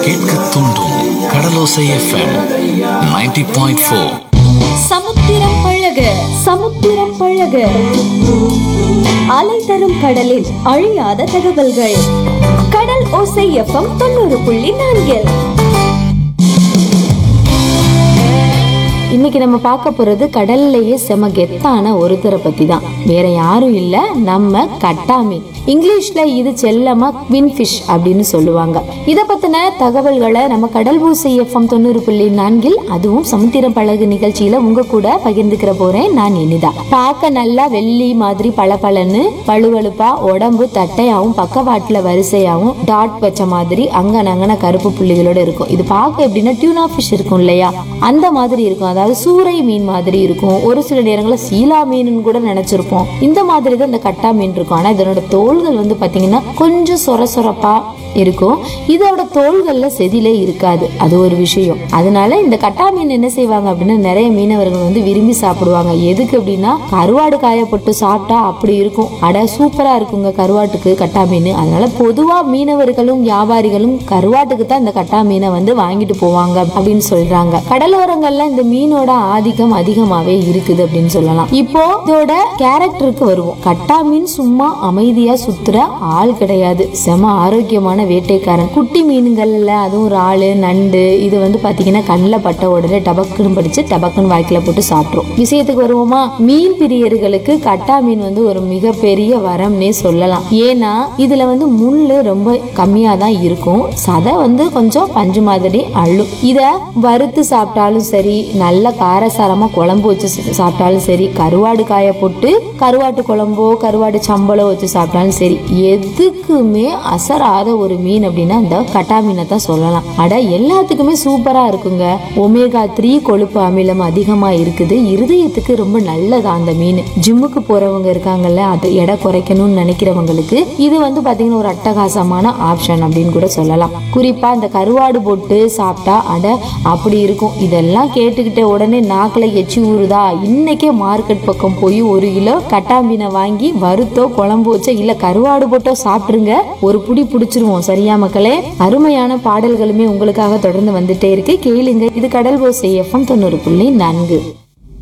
கேட்க தூண்டும் கடலோசை FM 90.4 point four சமுத்திரம் பழக சமுத்திரம் பழக அலை தரும் கடலில் அழியாத தகவல்கள் கடல் ஓசை எஃப்எம் தொண்ணூறு புள்ளி நான்கில் இன்னைக்கு நம்ம பார்க்க போறது கடல்லையே செம கெத்தான ஒருத்தரை பத்தி தான் வேற யாரும் இல்ல நம்ம கட்டா மீன் இங்கிலீஷ்ல இது செல்லமா குவின் ஃபிஷ் அப்படின்னு சொல்லுவாங்க இத பத்தின தகவல்களை நம்ம கடல் பூசை எஃப்எம் தொண்ணூறு புள்ளி நான்கில் அதுவும் சமுத்திரம் பழகு நிகழ்ச்சியில உங்க கூட பகிர்ந்துக்கிற போறேன் நான் இனிதா பார்க்க நல்லா வெள்ளி மாதிரி பளபளன்னு பழுவழுப்பா உடம்பு தட்டையாவும் பக்கவாட்டுல வரிசையாவும் டாட் வச்ச மாதிரி அங்க நங்கன கருப்பு புள்ளிகளோட இருக்கும் இது பார்க்க எப்படின்னா டியூனா ஃபிஷ் இருக்கும் இல்லையா அந்த மாதிரி இருக்கும் அதாவது சூறை மீன் மாதிரி இருக்கும் ஒரு சில நேரங்களில் சீலா மீன் கூட நினைச்சிருப்போம் இந்த மாதிரி தான் இந்த கட்டா மீன் இருக்கும் ஆனா இதனோட தோள்கள் வந்து பாத்தீங்கன்னா கொஞ்சம் சொர சொரப்பா இருக்கும் இதோட தோள்கள்ல செதிலே இருக்காது அது ஒரு விஷயம் அதனால இந்த கட்டா மீன் என்ன செய்வாங்க அப்படின்னா நிறைய மீனவர்கள் வந்து விரும்பி சாப்பிடுவாங்க எதுக்கு அப்படின்னா கருவாடு காய போட்டு சாப்பிட்டா அப்படி இருக்கும் அட சூப்பரா இருக்குங்க கருவாட்டுக்கு கட்டா மீன் அதனால பொதுவா மீனவர்களும் வியாபாரிகளும் கருவாட்டுக்கு தான் இந்த கட்டா மீனை வந்து வாங்கிட்டு போவாங்க அப்படின்னு சொல்றாங்க கடலோரங்கள்ல இந்த மீனோட ஆதிக்கம் அதிகமாவே இருக்குது அப்படின்னு சொல்லலாம் இப்போ இதோட கேரக்டருக்கு வருவோம் கட்டா மீன் சும்மா அமைதியா சுத்துற ஆள் கிடையாது செம ஆரோக்கியமான வேட்டைக்காரன் குட்டி மீன்கள்ல அதுவும் இறாலு நண்டு இது வந்து பாத்தீங்கன்னா கண்ணில் பட்ட உடனே டபக்குன்னு படிச்சு டபக்குன்னு வாய்க்கில போட்டு சாப்பிட்ரும் விஷயத்துக்கு வருவோமா மீன் பிரியர்களுக்கு கட்டா மீன் வந்து ஒரு மிகப்பெரிய வரம்னே சொல்லலாம் ஏன்னா இதுல வந்து முள்ளு ரொம்ப கம்மியா தான் இருக்கும் சதை வந்து கொஞ்சம் பஞ்சு மாதிரி அள்ளும் இத வறுத்து சாப்பிட்டாலும் சரி நல்ல காரசாரமா குழம்பு வச்சு சா- சாப்பிட்டாலும் சரி கருவாடு காய போட்டு கருவாட்டு குழம்போ கருவாடு சம்பளோ வச்சு சாப்பிட்டாலும் சரி எதுக்குமே அசராத ஒரு மீன் அப்படின்னா இந்த கட்டா மீனை தான் சொல்லலாம் அட எல்லாத்துக்குமே சூப்பரா இருக்குங்க ஒமேகா த்ரீ கொழுப்பு அமிலம் அதிகமா இருக்குது இருதயத்துக்கு ரொம்ப நல்லதா அந்த மீன் ஜிம்முக்கு போறவங்க இருக்காங்கல்ல அது எடை குறைக்கணும்னு நினைக்கிறவங்களுக்கு இது வந்து பாத்தீங்கன்னா ஒரு அட்டகாசமான ஆப்ஷன் அப்படின்னு கூட சொல்லலாம் குறிப்பா இந்த கருவாடு போட்டு சாப்பிட்டா அட அப்படி இருக்கும் இதெல்லாம் கேட்டுக்கிட்ட உடனே நாக்குல எச்சி ஊறுதா இன்னைக்கே மார்க்கெட் பக்கம் போய் ஒரு கிலோ கட்டா மீனை வாங்கி வறுத்தோ குழம்பு வச்சோ இல்ல கருவாடு போட்டோ சாப்பிட்டுருங்க ஒரு புடி பிடிச்சிருவோம் சரியா மக்களே அருமையான பாடல்களுமே உங்களுக்காக தொடர்ந்து வந்துட்டே இருக்கு கேளுங்க இது கடல் ஓசை எஃப்எம் தொண்ணூறு புள்ளி நான்கு